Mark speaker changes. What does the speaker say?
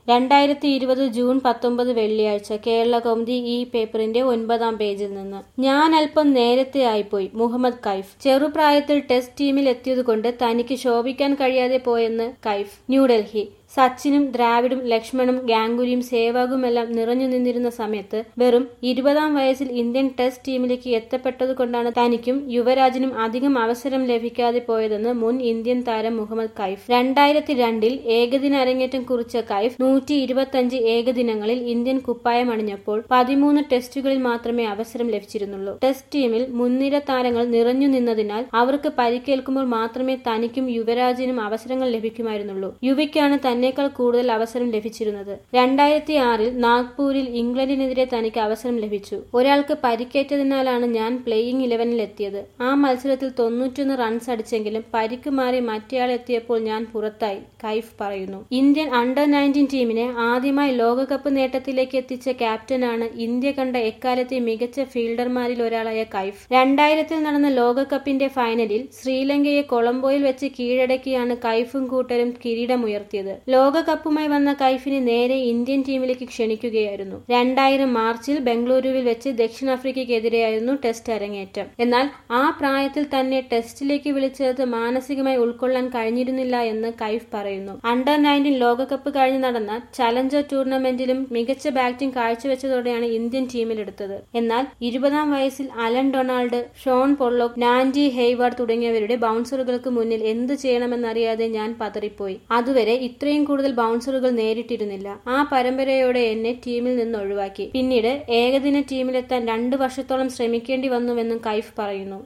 Speaker 1: രണ്ടായിരത്തി ഇരുപത് ജൂൺ പത്തൊമ്പത് വെള്ളിയാഴ്ച കേരള കൗമുദി ഈ പേപ്പറിന്റെ ഒൻപതാം പേജിൽ നിന്ന് ഞാൻ അല്പം നേരത്തെ ആയിപ്പോയി മുഹമ്മദ് കൈഫ് ചെറുപ്രായത്തിൽ ടെസ്റ്റ് ടീമിൽ എത്തിയതുകൊണ്ട് തനിക്ക് ശോഭിക്കാൻ കഴിയാതെ പോയെന്ന് കൈഫ് ന്യൂഡൽഹി സച്ചിനും ദ്രാവിഡും ലക്ഷ്മണും ഗാംഗുലിയും സേവാഗുമെല്ലാം നിറഞ്ഞു നിന്നിരുന്ന സമയത്ത് വെറും ഇരുപതാം വയസ്സിൽ ഇന്ത്യൻ ടെസ്റ്റ് ടീമിലേക്ക് എത്തപ്പെട്ടതുകൊണ്ടാണ് തനിക്കും യുവരാജിനും അധികം അവസരം ലഭിക്കാതെ പോയതെന്ന് മുൻ ഇന്ത്യൻ താരം മുഹമ്മദ് കൈഫ് രണ്ടായിരത്തി രണ്ടിൽ ഏകദിന അരങ്ങേറ്റം കുറിച്ച കൈഫ് നൂറ്റി ഇരുപത്തിയഞ്ച് ഏകദിനങ്ങളിൽ ഇന്ത്യൻ കുപ്പായം അണിഞ്ഞപ്പോൾ പതിമൂന്ന് ടെസ്റ്റുകളിൽ മാത്രമേ അവസരം ലഭിച്ചിരുന്നുള്ളൂ ടെസ്റ്റ് ടീമിൽ മുൻനിര താരങ്ങൾ നിറഞ്ഞു നിന്നതിനാൽ അവർക്ക് പരിക്കേൽക്കുമ്പോൾ മാത്രമേ തനിക്കും യുവരാജിനും അവസരങ്ങൾ ലഭിക്കുമായിരുന്നുള്ളൂ യുവയ്ക്കാണ് തന്നേക്കാൾ കൂടുതൽ അവസരം ലഭിച്ചിരുന്നത് രണ്ടായിരത്തി ആറിൽ നാഗ്പൂരിൽ ഇംഗ്ലണ്ടിനെതിരെ തനിക്ക് അവസരം ലഭിച്ചു ഒരാൾക്ക് പരിക്കേറ്റതിനാലാണ് ഞാൻ പ്ലേയിങ് ഇലവനിൽ എത്തിയത് ആ മത്സരത്തിൽ തൊണ്ണൂറ്റൊന്ന് റൺസ് അടിച്ചെങ്കിലും പരിക്ക് മാറി മറ്റേയാൾ എത്തിയപ്പോൾ ഞാൻ പുറത്തായി കൈഫ് പറയുന്നു ഇന്ത്യൻ അണ്ടർ നയൻറ്റീൻ ടീമിനെ ആദ്യമായി ലോകകപ്പ് നേട്ടത്തിലേക്ക് എത്തിച്ച ക്യാപ്റ്റനാണ് ഇന്ത്യ കണ്ട എക്കാലത്തെ മികച്ച ഫീൽഡർമാരിൽ ഒരാളായ കൈഫ് രണ്ടായിരത്തിൽ നടന്ന ലോകകപ്പിന്റെ ഫൈനലിൽ ശ്രീലങ്കയെ കൊളംബോയിൽ വെച്ച് കീഴടക്കിയാണ് കൈഫും കൂട്ടരും കിരീടമുയർത്തിയത് ലോകകപ്പുമായി വന്ന കൈഫിനെ നേരെ ഇന്ത്യൻ ടീമിലേക്ക് ക്ഷണിക്കുകയായിരുന്നു രണ്ടായിരം മാർച്ചിൽ ബംഗളൂരുവിൽ വെച്ച് ദക്ഷിണാഫ്രിക്കയ്ക്കെതിരെയായിരുന്നു ടെസ്റ്റ് അരങ്ങേറ്റം എന്നാൽ ആ പ്രായത്തിൽ തന്നെ ടെസ്റ്റിലേക്ക് വിളിച്ചത് മാനസികമായി ഉൾക്കൊള്ളാൻ കഴിഞ്ഞിരുന്നില്ല എന്ന് കൈഫ് പറയുന്നു അണ്ടർ നയൻറ്റീൻ ലോകകപ്പ് കഴിഞ്ഞ് നടന്ന ചലഞ്ചർ ടൂർണമെന്റിലും മികച്ച ബാറ്റിംഗ് കാഴ്ചവെച്ചതോടെയാണ് ഇന്ത്യൻ ടീമിലെടുത്തത് എന്നാൽ ഇരുപതാം വയസ്സിൽ Allan Donald Shaun Pollock Nantie Hayward തുടങ്ങിയവരുടെ ബൗൺസറുകൾക്ക് മുന്നിൽ എന്ത് ചെയ്യണമെന്നറിയാതെ ഞാൻ പതറിപ്പോയി അതുവരെ ഇത്രയും കൂടുതൽ ബൗൺസറുകൾ നേരിട്ടിരുന്നില്ല ആ പരമ്പരയോടെ എന്നെ ടീമിൽ നിന്ന് ഒഴിവാക്കി പിന്നീട് ഏകദിന ടീമിലെത്താൻ രണ്ടു വർഷത്തോളം ശ്രമിക്കേണ്ടി വന്നുവെന്നും കൈഫ് പറയുന്നു